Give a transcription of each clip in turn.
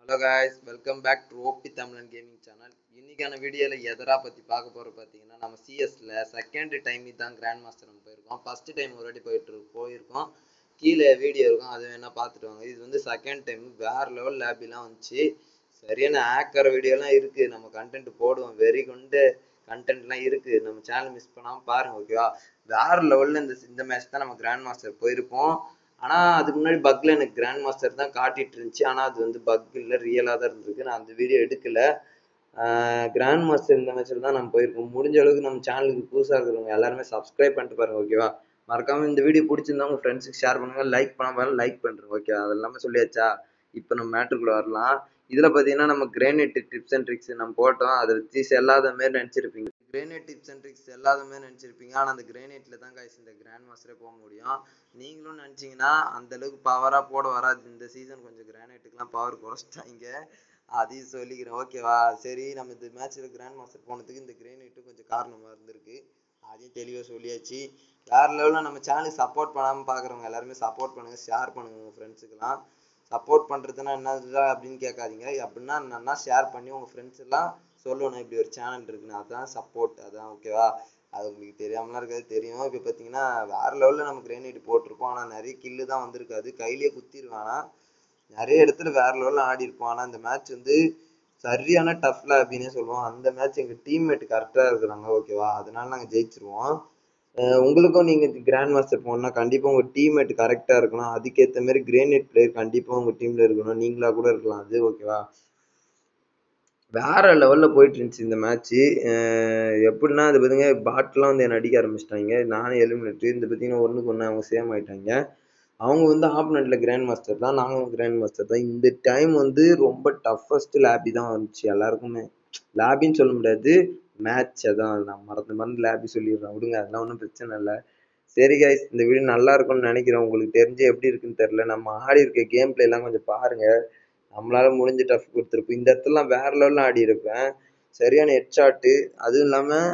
hello guys welcome back to OP Tamizhan gaming channel இன்னைக்கான வீடியோவில் எதரா பற்றி பார்க்க போகிற பார்த்தீங்கன்னா நம்ம சிஎஸ்ல செகண்ட் டைம் தான் கிராண்ட் மாஸ்டர் நம்ம போயிருக்கோம் ஃபர்ஸ்ட் டைம் ஒரு வாட்டி போயிட்டு போயிருக்கோம் கீழே வீடியோ இருக்கும் அது வேணால் பார்த்துட்டு வாங்க இது வந்து செகண்ட் டைம் வேறு லெவல் லேபிலாம் வந்துச்சு சரியான ஆக்கர் வீடியோலாம் இருக்குது நம்ம கண்டென்ட் போடுவோம் வெறி கொண்டு கண்டென்ட்லாம் இருக்குது நம்ம சேனல் மிஸ் பண்ணாமல் பாருங்கள் ஓகேவா வேறு லெவலில் இந்த இந்த மேட்ச் தான் நம்ம கிராண்ட் மாஸ்டர் போயிருப்போம் ஆனால் அதுக்கு முன்னாடி பக்கில் எனக்கு கிராண்ட் மாஸ்டர் தான் காட்டிட்டு இருந்துச்சு ஆனால் அது வந்து பக் இல்லை ரியலாக தான் இருந்திருக்கு நான் அந்த வீடியோ எடுக்கல கிராண்ட் மாஸ்டர் இந்த மேட்ச்சில் தான் நம்ம போயிருக்கோம் முடிஞ்ச அளவுக்கு நம்ம சேனலுக்கு புதுசாக இருக்கிறவங்க எல்லாருமே சப்ஸ்கிரைப் பண்ணிட்டு பாருங்க ஓகேவா மறக்காம இந்த வீடியோ பிடிச்சிருந்தா உங்கள் ஃப்ரெண்ட்ஸுக்கு ஷேர் பண்ணுங்க லைக் பண்ணாம லைக் பண்ணுறோம் ஓகே அது எல்லாமே சொல்லியாச்சா இப்போ நம்ம மேட்ருக்குள்ளே வரலாம் இதில் பார்த்தீங்கன்னா நம்ம கிரேனைட் டிப்ஸ் அண்ட் ட்ரிக்ஸ் நம்ம போட்டோம் அதை வச்சு செல்லாத மாரி நினச்சிருப்பீங்க கிரேனைட் டிப்ஸ் அண்ட் ட்ரிக்ஸ் செல்லாத மாரி நினச்சிருப்பீங்க ஆனால் அந்த கிரேனைட்டில் தான் கைஸ் இந்த கிராண்ட் மாஸ்டரே போக முடியும் நீங்களும் நினச்சிங்கன்னா அந்த அளவுக்கு பவராக போட வராது இந்த சீசன் கொஞ்சம் கிரானைட்டுக்கெலாம் பவர் குறைச்சிட்டாங்க அதையும் சொல்லிக்கிறேன் ஓகேவா சரி நம்ம இந்த மேட்ச்சில் கிராண்ட் மாஸ்டர் போனதுக்கு இந்த கிரேனைட்டும் கொஞ்சம் காரணமாக இருந்திருக்கு அதையும் தெளிவாக சொல்லியாச்சு வேறு லெவலில் நம்ம சேனலுக்கு சப்போர்ட் பண்ணாமல் பார்க்குறவங்க எல்லாருமே சப்போர்ட் பண்ணுங்கள் ஷேர் பண்ணுங்கள் உங்கள் ஃப்ரெண்ட்ஸுக்கெல்லாம் சப்போர்ட் பண்ணுறதுன்னா என்னது அப்படின்னு கேட்காதீங்க அப்படின்னா என்னன்னா ஷேர் பண்ணி உங்கள் ஃப்ரெண்ட்ஸ் எல்லாம் சொல்லணும் இப்படி ஒரு சேனல் இருக்குன்னு அதுதான் சப்போர்ட் அதான் ஓகேவா அது உங்களுக்கு தெரியாமலாம் இருக்காது தெரியும் இப்போ பார்த்தீங்கன்னா வேறு லெவலில் நம்ம கிரேனைட் போட்டிருப்போம் ஆனால் நிறைய கில்லு தான் வந்திருக்காது கையிலேயே குத்திடுவேன் ஆனால் நிறைய இடத்துல வேறு லெவலில் ஆடி இருப்போம் ஆனால் இந்த மேட்ச் வந்து சரியான டஃப்ல அப்படின்னே சொல்லுவோம் அந்த மேட்ச் எங்கள் டீம்மேட் கரெக்டாக இருக்கிறாங்க ஓகேவா அதனால நாங்கள் ஜெயிச்சிருவோம் உங்களுக்கும் நீங்கள் கிராண்ட் மாஸ்டர் போகணுன்னா கண்டிப்பாக உங்கள் டீம்மேட் கரெக்டாக இருக்கணும் அதுக்கேற்ற மாதிரி கிரேனைட் பிளேயர் கண்டிப்பாக உங்கள் டீமில் இருக்கணும் நீங்களாக கூட இருக்கலாம் அது ஓகேவா வேற லெவலில் போயிட்டு இருந்துச்சு இந்த மேட்ச்சு எப்படின்னா அது பார்த்திங்க பாட்லாம் வந்து என்னை அடிக்க ஆரம்பிச்சிட்டாங்க நானும் எலிமினேட்ரி இந்த பார்த்தீங்கன்னா ஒன்றுக்கு ஒன்று அவங்க சேம் ஆயிட்டாங்க அவங்க வந்து ஆப்னெட்டில் கிராண்ட் மாஸ்டர் தான் நாங்களும் கிராண்ட் மாஸ்டர் தான் இந்த டைம் வந்து ரொம்ப டஃபஸ்ட் லேபி தான் வந்துச்சு எல்லாருக்குமே லேபின்னு சொல்ல முடியாது மேட்ச் அதான் நான் மறந்து மறந்து லேபி சொல்லிடுறேன் விடுங்க அதெல்லாம் ஒன்றும் பிரச்சனை இல்லை சரி கைஸ் இந்த வீடியோ நல்லா இருக்கும்னு நினைக்கிறேன் உங்களுக்கு தெரிஞ்சு எப்படி இருக்குன்னு தெரில நம்ம ஆடி இருக்க கேம் பிளேலாம் கொஞ்சம் பாருங்கள் நம்மளால முடிஞ்ச டஃப் கொடுத்துருப்போம் இந்த இடத்துலலாம் வேற லெவலில் ஆடி இருப்பேன் சரியான ஹெட்ஷாட்டு அதுவும் இல்லாமல்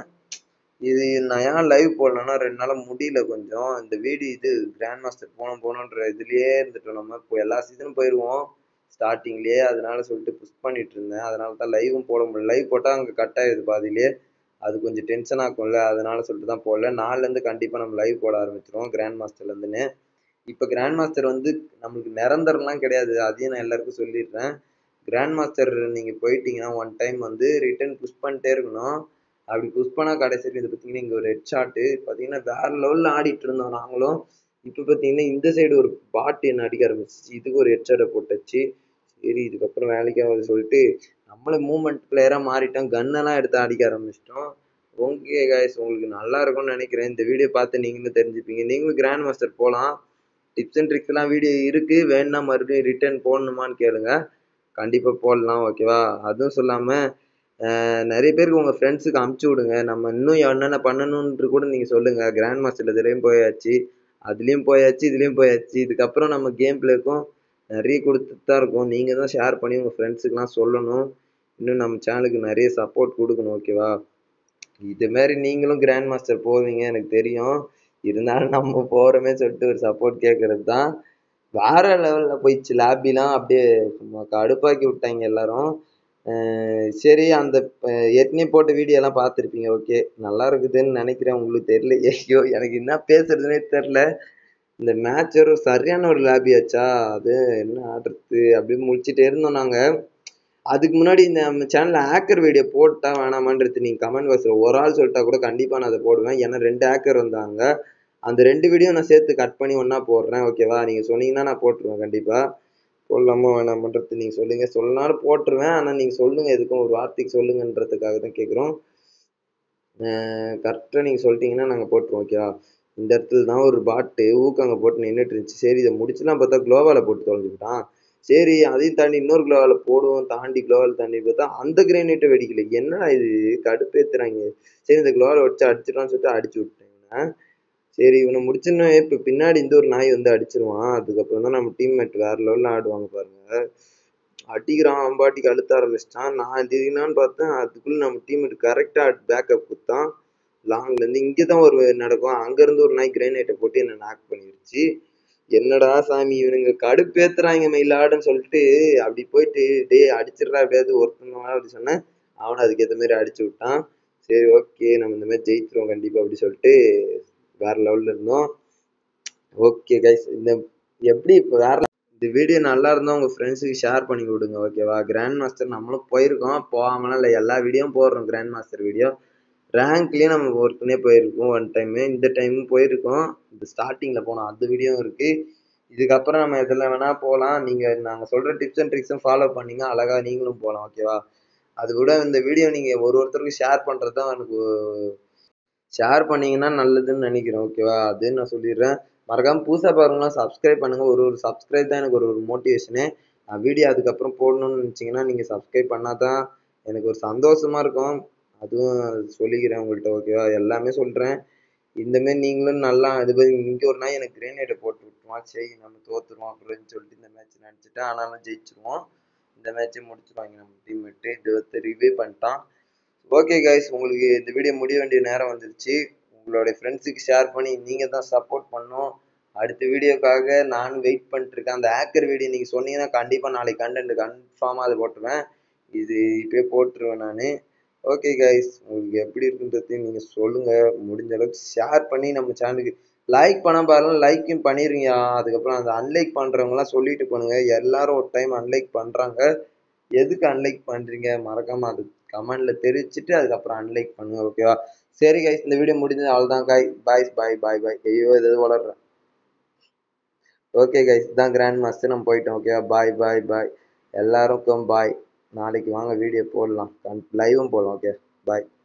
இது நான் ஏன் லைவ் போடலன்னா ரெண்டு நாளாக முடியல கொஞ்சம் இந்த வீடியோ இது கிராண்ட் மாஸ்டர் போனோம் போனோன்ற இதுலேயே இருந்துட்டோம் நம்ம இப்போ எல்லா சீசனும் போயிடுவோம் ஸ்டார்டிங்லேயே அதனால சொல்லிட்டு புஷ் பண்ணிட்டு இருந்தேன் அதனால தான் லைவும் போட முடியல லைவ் போட்டால் அங்கே கட் ஆயிடுது பாதியிலே அது கொஞ்சம் டென்ஷன் ஆகும்ல அதனால சொல்லிட்டு தான் போடல நாலுலேருந்து கண்டிப்பாக நம்ம லைவ் போட ஆரம்பிச்சிருவோம் கிராண்ட் மாஸ்டர்லேருந்துன்னு இப்போ கிராண்ட் மாஸ்டர் வந்து நம்மளுக்கு நிரந்தரம்லாம் கிடையாது அதையும் நான் எல்லாருக்கும் சொல்லிடுறேன் கிராண்ட் மாஸ்டர் நீங்கள் போயிட்டீங்கன்னா ஒன் டைம் வந்து ரிட்டர்ன் புஷ் பண்ணிட்டே இருக்கணும் அப்படி புஷ் பண்ணால் கடைசியில் இது பார்த்தீங்கன்னா இங்கே ஒரு ஹெட் ஷாட்டு பார்த்தீங்கன்னா வேற லெவலில் ஆடிட்டு இருந்தோம் நாங்களும் இப்போ பார்த்தீங்கன்னா இந்த சைடு ஒரு பாட்டு என்ன அடிக்க ஆரம்பிச்சிச்சு இதுக்கு ஒரு ஹெட் ஷாட்டை போட்டுச்சு சரி இதுக்கப்புறம் வேலைக்கு ஆகுது சொல்லிட்டு நம்மளே மூமெண்ட் பிளேயராக மாறிட்டோம் கன்னெல்லாம் எடுத்து அடிக்க ஆரம்பிச்சிட்டோம் ஓகே காய்ஸ் உங்களுக்கு நல்லா இருக்கும்னு நினைக்கிறேன் இந்த வீடியோ பார்த்து நீங்களும் தெரிஞ்சுப்பீங்க நீங்களும் கிராண்ட் மாஸ்டர் போகலாம் டிப்ஸ் அண்ட் ட்ரிக்ஸ்லாம் வீடியோ இருக்குது வேணுன்னா மறுபடியும் ரிட்டர்ன் போடணுமான்னு கேளுங்க கண்டிப்பாக போடலாம் ஓகேவா அதுவும் சொல்லாமல் நிறைய பேருக்கு உங்கள் ஃப்ரெண்ட்ஸுக்கு அமுச்சு விடுங்க நம்ம இன்னும் என்னென்ன பண்ணணுன்ட்டு கூட நீங்கள் சொல்லுங்கள் கிராண்ட் மாஸ்டர் இதுலேயும் போயாச்சு அதுலேயும் போயாச்சு இதுலேயும் போயாச்சு இதுக்கப்புறம் நம்ம கேம் பிளேக்கும் நிறைய கொடுத்துட்டு தான் இருக்கோம் நீங்கள் தான் ஷேர் பண்ணி உங்கள் ஃப்ரெண்ட்ஸுக்கெலாம் சொல்லணும் இன்னும் நம்ம சேனலுக்கு நிறைய சப்போர்ட் கொடுக்கணும் ஓகேவா இதுமாரி நீங்களும் கிராண்ட் மாஸ்டர் போவீங்க எனக்கு தெரியும் இருந்தாலும் நம்ம போகிறோமே சொல்லிட்டு ஒரு சப்போர்ட் கேட்குறது தான் வேற லெவலில் போயிடுச்சு லேபிலாம் அப்படியே சும்மா கடுப்பாக்கி விட்டாங்க எல்லாரும் சரி அந்த ஏற்கனவே போட்ட வீடியோலாம் பார்த்துருப்பீங்க ஓகே நல்லா இருக்குதுன்னு நினைக்கிறேன் உங்களுக்கு தெரியல ஐயோ எனக்கு என்ன பேசுறதுனே தெரில இந்த மேட்ச் ஒரு சரியான ஒரு லேபி ஆச்சா அது என்ன ஆடுறது அப்படி முடிச்சுட்டே இருந்தோம் நாங்கள் அதுக்கு முன்னாடி இந்த நம்ம சேனலில் ஹேக்கர் வீடியோ போட்டா வேணாமான்றது நீங்கள் கமெண்ட் பாக்ஸில் ஒரு ஆள் சொல்லிட்டா கூட கண்டிப்பாக நான் அதை போடுவேன் ஏன்னா ரெண்டு ஹேக்கர் வந்தாங்க அந்த ரெண்டு வீடியோ நான் சேர்த்து கட் பண்ணி ஒன்றா போடுறேன் ஓகேவா நீங்கள் சொன்னீங்கன்னா நான் போட்டுருவேன் கண்டிப்பாக போடலாமா வேணாமன்றது நீங்கள் சொல்லுங்கள் சொல்லனாலும் போட்டுருவேன் ஆனால் நீங்கள் சொல்லுங்கள் எதுக்கும் ஒரு வார்த்தைக்கு சொல்லுங்கன்றதுக்காக தான் கேட்குறோம் கரெக்டாக நீங்கள் சொல்லிட்டீங்கன்னா நாங்கள் போட்டுருவோம் ஓகேவா இந்த இடத்துல தான் ஒரு பாட்டு ஊக்கங்க போட்டு நின்றுட்டு இருந்துச்சு சரி இதை முடிச்சுலாம் பார்த்தா குளோவாவில் போட்டு தொலைஞ்சுக்கிட்டான் சரி அதையும் தாண்டி இன்னொரு குளோவால் போடுவோம் தாண்டி குளோவால் தாண்டி பார்த்தா அந்த கிரேனைட்டை வெடிக்கல என்னடா இது கடுப்பேத்துறாங்க சரி இந்த குளோவால் வச்சு அடிச்சிடலாம்னு சொல்லிட்டு அடிச்சு விட்டேன் இவனை சரி இவனை முடிச்சுன்னு இப்போ பின்னாடி இந்த ஒரு நாய் வந்து அடிச்சிருவான் அதுக்கப்புறம் தான் நம்ம டீம்மேட் வேற லெவலில் ஆடுவாங்க பாருங்க அடிக்கிறான் அம்பாட்டிக்கு அழுத்த ஆரம்பிச்சிட்டான் நான் திடீர்னான்னு பார்த்தேன் அதுக்குள்ளே நம்ம டீம்மேட் கரெக்டாக பேக்கப் கொடுத்தான் லாங்லேருந்து இங்கே தான் ஒரு நடக்கும் அங்கேருந்து ஒரு நாய் கிரேனைட்டை போட்டு என்னை நாக் பண்ணிடுச்சு என்னடா சாமி இவனுங்க கடுப்பேத்துறாங்க மயிலாடுன்னு சொல்லிட்டு அப்படி போயிட்டு டேய் அடிச்சிடுறா எப்படியாவது ஒருத்தன் அப்படி சொன்னேன் அவனும் அதுக்கேற்ற மாதிரி அடிச்சு விட்டான் சரி ஓகே நம்ம இந்த மாதிரி ஜெயிச்சிருவோம் கண்டிப்பா அப்படி சொல்லிட்டு வேற லெவல்ல இருந்தோம் ஓகே கைஸ் இந்த எப்படி இப்போ வேற இந்த வீடியோ நல்லா இருந்தால் உங்கள் ஃப்ரெண்ட்ஸுக்கு ஷேர் பண்ணி கொடுங்க ஓகேவா கிராண்ட் மாஸ்டர் நம்மளும் போயிருக்கோம் போகாமலாம் இல்லை எல்லா வீடியோவும் போடுறோம் கிராண்ட் மாஸ்டர் வீடியோ ரேங்க்லேயே நம்ம ஒருத்தனே போயிருக்கோம் ஒன் டைமு இந்த டைமும் போயிருக்கோம் இந்த ஸ்டார்டிங்கில் போனோம் அந்த வீடியோவும் இருக்குது இதுக்கப்புறம் நம்ம எதில் வேணால் போகலாம் நீங்கள் நாங்கள் சொல்கிற டிப்ஸ் அண்ட் ட்ரிக்ஸும் ஃபாலோ பண்ணீங்க அழகாக நீங்களும் போகலாம் ஓகேவா அது கூட இந்த வீடியோ நீங்கள் ஒரு ஒருத்தருக்கு ஷேர் பண்ணுறது தான் எனக்கு ஷேர் பண்ணீங்கன்னா நல்லதுன்னு நினைக்கிறேன் ஓகேவா அதுன்னு நான் சொல்லிடுறேன் மறக்காம புதுசாக பாருங்களாம் சப்ஸ்கிரைப் பண்ணுங்கள் ஒரு ஒரு சப்ஸ்கிரைப் தான் எனக்கு ஒரு ஒரு மோட்டிவேஷனு நான் வீடியோ அதுக்கப்புறம் போடணும்னு நினச்சிங்கன்னா நீங்கள் சப்ஸ்கிரைப் பண்ணால் தான் எனக்கு ஒரு சந்தோஷமாக இருக்கும் அதுவும் சொல்லிக்கிறேன் உங்கள்கிட்ட ஓகேவா எல்லாமே சொல்கிறேன் இந்தமாரி நீங்களும் நல்லா இது பண்ணி இங்கே ஒரு நாள் எனக்கு கிரேனேட்டை போட்டு விட்டுருவான் சரி நம்ம தோற்றுருவோம் அப்படின்னு சொல்லிட்டு இந்த மேட்ச் நினச்சிட்டேன் ஆனாலும் ஜெயிச்சிருவோம் இந்த மேட்ச்சை முடிச்சிருவாங்க நம்ம டீம்மேட்டு இருபத்தி ரிவ்யூ பண்ணிட்டான் ஓகே கைஸ் உங்களுக்கு இந்த வீடியோ முடிய வேண்டிய நேரம் வந்துருச்சு உங்களுடைய ஃப்ரெண்ட்ஸுக்கு ஷேர் பண்ணி நீங்கள் தான் சப்போர்ட் பண்ணணும் அடுத்த வீடியோக்காக நான் வெயிட் பண்ணிட்டுருக்கேன் அந்த ஆக்கர் வீடியோ நீங்கள் சொன்னீங்கன்னா கண்டிப்பாக நாளைக்கு கண்டென்ட் கன்ஃபார்மாக அதை போட்டுருவேன் இது இப்போயே போட்டுருவேன் நான் ஓகே கைஸ் உங்களுக்கு எப்படி இருக்குன்றதையும் நீங்கள் சொல்லுங்கள் முடிஞ்ச அளவுக்கு ஷேர் பண்ணி நம்ம சேனலுக்கு லைக் பண்ண பாருங்க லைக்கும் பண்ணிடுங்க அதுக்கப்புறம் அந்த அன்லைக் பண்ணுறவங்களாம் சொல்லிட்டு போனுங்க எல்லாரும் ஒரு டைம் அன்லைக் பண்ணுறாங்க எதுக்கு அன்லைக் பண்ணுறீங்க மறக்காமல் அது கமெண்டில் தெரிவிச்சுட்டு அதுக்கப்புறம் அன்லைக் பண்ணுங்க ஓகேவா சரி கைஸ் இந்த வீடியோ முடிஞ்சது அவ்வளோதான் காய் பாய்ஸ் பாய் பாய் பாய் ஐயோ எதாவது வளர்றேன் ஓகே கைஸ் தான் கிராண்ட் மாஸ்டர் நம்ம போயிட்டோம் ஓகேவா பாய் பாய் பாய் எல்லாருக்கும் பாய் நாளைக்கு வாங்க வீடியோ போடலாம் லைவும் போடலாம் ஓகே பாய்